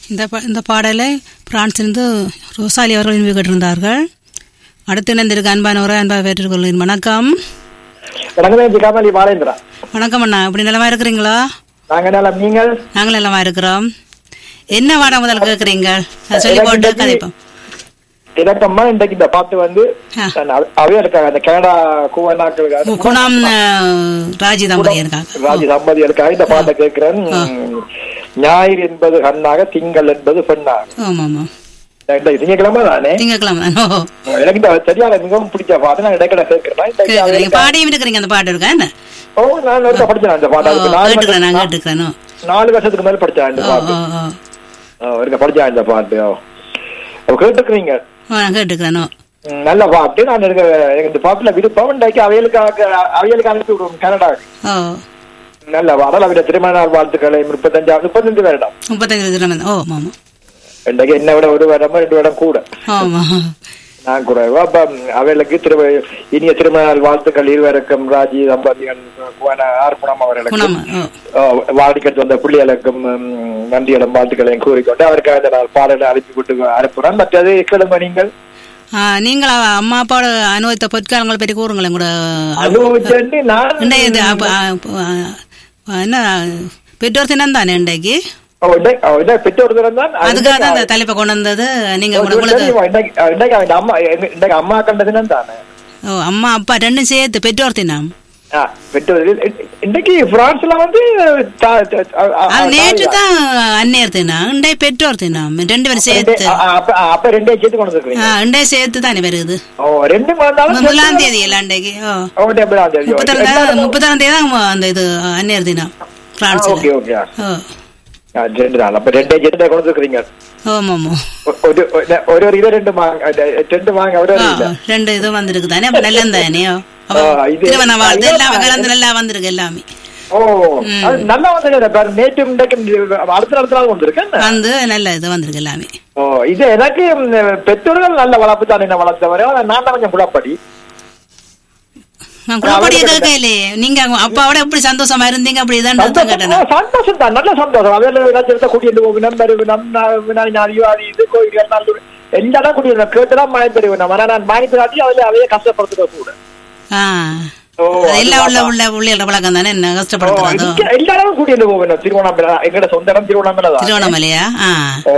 இந்த பா இந்த பாடலை பிரான்சிலிருந்து ரோசாலி அவர்கள் விரும்பி கேட்டிருந்தார்கள் அடுத்து இணைந்திருக்க அன்பானவரை அன்பா பெற்றுக்கொள்கிறேன் வணக்கம் வணக்கம் காமலி பாலேந்திரா வணக்கம் அண்ணா இப்படி நலமா இருக்கிறீங்களா நாங்க நலம் நீங்கள் நாங்கள் நலமா இருக்கிறோம் என்ன பாடம் முதல் கேட்குறீங்க அதை சொல்லி போட்டு கதைப்போம் இலக்கம்மா இன்றைக்கு இந்த பாட்டு வந்து ஆ. நான் அவையா இருக்காங்க அந்த கனடா கூவனாக்களுக்காக குணம் அஹ், ராஜி தம்பதி இருக்காங்க ராஜி தம்பதிகளுக்காக இந்த பாட்டை கேட்கிறேன் ஞாயிறு என்பது கண்ணாக திங்கள் என்பது பெண்ணாக ஆமாம் ஆமாம் இந்த திங்கக்கிழமை தானே திங்கக்கிழமை தான் ஓ எனக்கு இந்த சரியான மிகவும் பிடிச்ச பாட்டு நான் இடைக்கிட கேட்கிறேன் இன்றைக்கு கேட்குறீங்க அவைகளுக்கு- பாடியும் இருக்கிறீங்க அந்த பாட்டு இருக்கா என்ன ஓ நான் ஒருக்கா படிச்சேன் அந்த ஓ பாட்டு அதுக்கு நாலு கேட்டுக்கிறேன் நான் வருஷம்- கேட்டுக்கிறேன் ஓ நாலு வருஷத்துக்கு மேல படிச்சேன் இந்த ஓ பாட்டு ஓ ஓ ஆ, ஒருக்கா படிச்சேன் இந்த பாட்டு ஓ. ஓ, கேட்டுக்கிறீங்க ஓ நான் கேட்டுக்கிறேன் ஓ ம், நல்ல பாட்டு நான் எனக்கு எனக்கு இந்த பாட்டுல விருப்பம் இன்றைக்கு அவைகளுக்காக அவைகளுக்கு அனுப்பி விடுவோம் கனடாக்கு ஓ நல்ல பாடல் அவருடைய திருமண நாள் வாழ்த்துக்களை முப்பத்தஞ்சாவது முப்பத்தஞ்சு வருடம் முப்பத்தஞ்சு தினம் ஓ ஆமாம் இன்றைக்கு என்ன விட ஒரு வருடமோ ரெண்டு வருடம் கூட ஆமாம் நான் குறைவா அப்ப அவைகளுக்கு திரு இனிய திருமண நாள் வாழ்த்துக்கள் இருவருக்கும் ராஜி தம்பதிகள் ஆர்ப்பணம் அவர்களுக்கும் குணம் ஓ வாடிக்கட்டு வந்த பிள்ளைகளுக்கும் ம், நன்றிகளும் வாழ்த்துக்களையும் கூறிக்கொண்டு அவருக்காக இந்த நாள் பாடலை அனுப்பி விட்டு அனுப்புறேன் மற்றது கிளம்ப நீங்கள் ஆ, நீங்கள் அவ- அம்மா அப்பாவோட அனுபவித்த பொற்காலங்களை பற்றி கூறுங்களேன் கூட அனுபவிச்சு நான் இன்றைய இது அப்ப, ஆ, அப்ப, ஆ, என்ன பெற்றோர் தினம் தானே இன்றைக்கு ஓ, இன்றைக்கு- ஓ, இன்றைக்கு பெற்றோர் தினம் தான் அதுக்காக தான் இந்த தலைப்பை கொண்டு வந்தது நீங்க ஓ, உங்களுக்கு தெரியுமா? இன்றைக்கு இன்றைக்கு அவன் அம்மா இன்றைக்கு அம்மா கண்ட தினம் தானே ஓ அம்மா அப்பா ரெண்டும் சேர்த்து பெற்றோர் தினம் ஆ, பெற்றோர் இ- இன்றைக்கு பிரான்ஸ்ல வந்து தா- த- அ- அ- அது நேற்று தாய்- தான் அந்நியர் தினம் இன்றைய பெற்றோர் தினம் ரெண்டு பேரும் ரெண்டே- சேர்த்து அ- அ- அப்ப அ, அப்ப ரெண்டே சேர்த்து கொண்டு ஆ, வந்துருக்கீங்க இன்றைய சேர்த்து தானே வருது ஓ ரெண்டும் வந்தாலும் முதலாம் தேதி இல்லை அன்றைக்கு ஓ ஓ, எப்படிதான் தெரியும்? முப்பத்தாம் தேதி எல்லாரும் முப்பத்தாம் தேதி தான் அந்த இது அந்நியர் தினம் ஆ, பிரான்ஸ்ல ஓகே ஓகே ஓ ஆ, ரெண்டு நாள் அப்ப ரெண்டே சேர்த்து கொண்டு வந்துருக்கீங்க ஆமாம் ஆமாம் ஒரு ஒரு- ஒரு ஒரு இது ரெண்டு வாங்க ரெண்டு வாங்க ஒரு ஒரு ஆ, இல்ல ரெண்டு இது வந்திருக்கு தானே அப்ப நல்ல தானே ஆ, இது- திருமண வாழ்த்து இது- எல்லாமே கலந்து நல்லா வந்திருக்கு எல்லாமே ஓ அது நல்லா வந்து பாரு நேற்று இன்றைக்கு அடுத்த அடுத்த நாள் வந்திருக்கேன் வந்து நல்ல இது வந்திருக்கு எல்லாமே ஓ இது எனக்கு ம், பெற்றோர்கள் நல்ல வளர்ப்பு தான் என்ன வளர்த்தவரை நான் தான் கொஞ்சம் குழப்படி நான் குழப்படிய கேட்கலையே நீங்க அவங்க அப்பாவோட எப்படி சந்தோஷமா இருந்தீங்க அப்படி இதான் கேட்டேன் சந்தோஷம் சந்தோஷம் தான் நல்ல சந்தோஷம் அதில் ஏதாச்சும் கூட்டிட்டு போகணும் பெருவினம் வினாடி அது இது கோயில் நல்லூர் எல்லா இடம் கூட்டிட்டு கேட்டுதான் மழை பெருவினம் ஆனால் நான் மாறி பிராட்டி அதில் அவையே கஷ்டப்படுத்துக்க கூட ஆ ஓ, அது எல்லாம் உள்ள உள்ள உள்ளியோட பழக்கம் தானே என்ன ஓ, கஷ்டப்படுத்துறதோ இங்க எல்லா இடமும் கூட்டிட்டு போகணும் திருவண்ணாமலை எங்கட சொந்த இடம் திருவண்ணாமலை தான் திருவண்ணாமலையா ஆ ஓ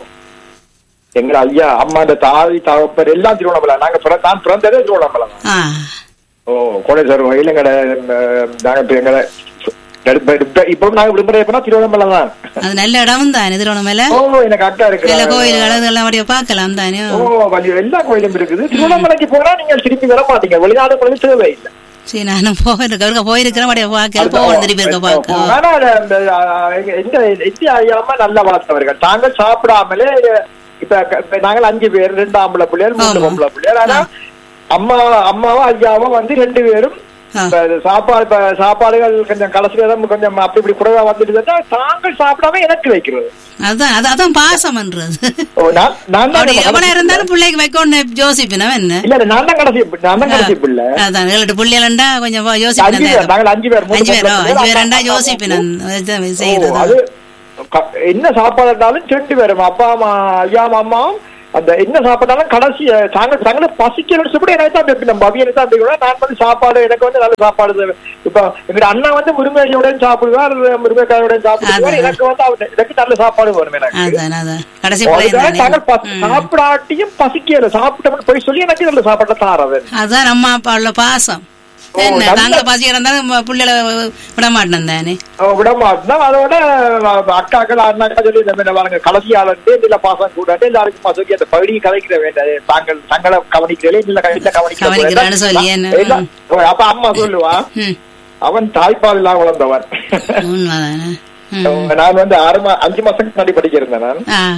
எங்க ஐயா அம்மா இந்த தாய் தகப்பர் எல்லாம் திருவண்ணாமலை நாங்க பிற- நான் பிறந்ததே திருவண்ணாமலை தான் ஆ ஓ கோடேஸ்வரர் கோயில் எங்கட ம், நாங்க இப்ப எங்கட இப்ப இப்ப- இப்போ நாங்க விடுமுறை எப்பனா திருவண்ணாமலை தான் அது நல்ல இடம் தானே திருவண்ணாமலை ஓ எனக்கு அக்கா இருக்கு நல்ல கோயில்கள் அதெல்லாம் அப்படியே பார்க்கலாம் தானே ஓ வழி எல்லா கோயிலும் இருக்குது திருவண்ணாமலைக்கு போனா நீங்க திருப்பி வர மாட்டீங்க வெளிநாடு போய் தேவை இல்லை சரி நானும் போயிருக்கேன் ஒருக்கா போயிருக்கிறேன் அப்படியே பார்க்க போகணும் திருப்பி இருக்க பார்க்க ஆனா அது அந்த, ஆ, எங்க- எங்க எத்தி ஐயாம நல்லா வளர்த்தவர்கள் தாங்கள் சாப்பிடாமலே இப்ப இப்ப நாங்கள் அஞ்சு பேர் ரெண்டு ஆம்பளை பிள்ளைகள் மூணு ஆமா. பொம்பளை பிள்ளைகள் ஆனா அம்மா அம்மாவும் ஐயாவும் வந்து ரெண்டு பேரும் ஆ. இப்ப இது சாப்பாடு இப்ப சாப்பாடுகள் கொஞ்சம் கடைசி நேரம் கொஞ்சம் அப்படி இப்படி குறைவா வந்துட்டு தாங்கள் சாப்பிடாம எனக்கு வைக்கிறது அதுதான் அது அதான் பாசம்ன்றது ஓ, நான் நான் தான் அப்படி எவ்வளவு இருந்தாலும் பிள்ளைக்கு வைக்கணும் யோசிப்பினா என்ன இல்ல இல்ல நான் தான் கடைசி நான் தான் கடைசி பிள்ளை அதான் ஏழு பிள்ளைகளண்டா கொஞ்சம் அஞ்சு யோசிப்பினா பேர் நாங்கள் அஞ்சு பேர் மூணு அஞ்சு பேரோ பொம்பளை அஞ்சு பிள்ளைகள். பேரண்டா அப்பா, யோசிப்பினா ஓ, செய்யறது அது க- என்ன சாப்பாடு இருந்தாலும் ரெண்டு பேரும் அப்பா அம்மா ஐயா அம்மாவும் அந்த என்ன சாப்பிட்டாலும் கடைசி தாங்க தங்களை பசிக்கணும்னு சொல்லி எனக்கு தான் வைப்பேன். நம்ம அவியனை தான் வைக்கணும். நான் வந்து சாப்பாடு எனக்கு வந்து நல்ல சாப்பாடு தேவை. இப்ப எங்க அண்ணா வந்து முருங்கையுடன் சாப்பிடுவார் முருங்கைக்காயுடன் சாப்பிடுவார் அதான். எனக்கு வந்து அவர் எனக்கு நல்ல சாப்பாடு வேணும் எனக்கு அதான் அதான் கடைசி அதுக்காக பிள்ளை தாங்கள் பசி- சாப்பிடாட்டியும் பசிக்கல சாப்பிட்டோம்னு போய் சொல்லி எனக்கு நல்ல சாப்பாட்டை தாரது அதான் அம்மா அப்பா உள்ள பாசம் ஓ, என்ன நல்ல- தாங்கள பசி இருந்தாலும் பிள்ளைகளை விட மாட்டேன் தானே விட மாட்டோம் அதோட அக்காக்கள் அண்ணாக்கா சொல்லி இந்த மாதிரி பாருங்க கடைசியாளன்ட்டு இல்ல பாசம் கூட எல்லாருக்கும் பசுக்கு அந்த பகுதியை கலைக்கிற வேண்டாம் தாங்கள் தங்களை கவனிக்கிறே இல்ல க- இல்ல கவனிக்கிறான்னு சொல்லி என்ன? கவனிக்க இல்ல, ஓ, அப்ப அம்மா சொல்லுவா ம் அவன் தாய்ப்பால் இல்லாம வளர்ந்தவன் உண்மைதானே ம் நான் வந்து ஆறு மா அஞ்சு மாசம் முன்னாடி படிக்கிறேன் நான் ஆ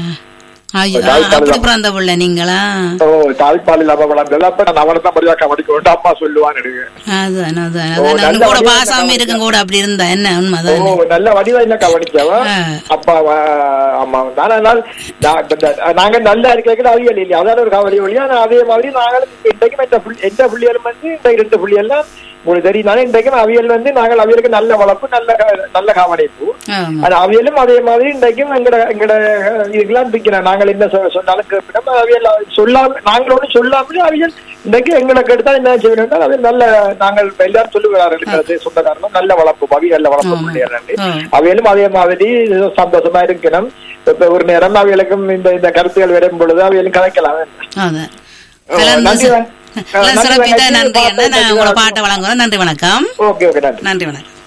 ஐயோ தாய் அப்படி பால் பிறந்த பிள்ளை நீங்களா ஓ தாய்ப்பால் இல்லாம வளர்ந்தல அப்ப நான் அவனை தான் படிவா கவனிக்க அம்மா சொல்லுவான் எனக்கு அதான் அதான் ஓ, அதான் நல்ல கூட வடிவம் பாசாம கவனிச்சா. இருக்கும் கூட அப்படி இருந்தா என்ன ஓ உண்மைதானே நல்ல வடிவா இல்ல கவனிச்சவன் ஆ. அப்பா அம்மா நான் அதனால் நான் இப்ப இந்த- நாங்க நல்லா இருக்கிற அவியல் இல்லையா அதான் ஒரு கவலை வழியா நான் அதே மாதிரி நாங்களும் இன்றைக்கும் எந்த புள்ளி எந்த புள்ளிகளும் வந்து இந்த ரெண்டு புள்ளியெல்லாம் உங்களுக்கு தெரியும் இன்றைக்கும் அவியல் வந்து நாங்கள் அவியலுக்கு நல்ல வளர்ப்பு நல்ல நல்ல கவனிப்பு ஆமா அது அவியலும் அதே மாதிரி இன்றைக்கும் எங்கட எங்கட இதுக்கெல்லாம் இருக்கிறோம் நாங்கள் என்ன சொ- சொன்னாலும் கேட்பினோம் அவியல் சொல்லாம நாங்களோட சொல்லாமலே அவியல் இன்றைக்கு எங்களுக்கு எடுத்தால் என்ன செய்யணும் அவியல் நல்ல நாங்கள் எல்லாரும் சொல்லுகிறார்கள் எங்களது சொந்தக்காரங்களும் நல்ல வளர்ப்பு அவி நல்ல வளர்ப்பு ஆமா. பிள்ளைகள் ஆ. அவையிலும் அதே மாதிரி சந்தோஷமா இருக்கணும் இப்ப ஒரு நேரம் அவைகளுக்கும் இந்த இந்த கருத்துகள் வரும் பொழுது அவையிலும் கதைக்கலாம் அதான் ஓ, கலந்து நன்றி சி- வணக்கம். எல்லாம் நன்றி சிறப்பித்த வணக்கம். நன்றி அண்ணா நான் உங்களோட பாட்டு பாட்டை வழங்குறோம் நன்றி வணக்கம் ஓகே ஓகே நன்றி நன்றி வணக்கம்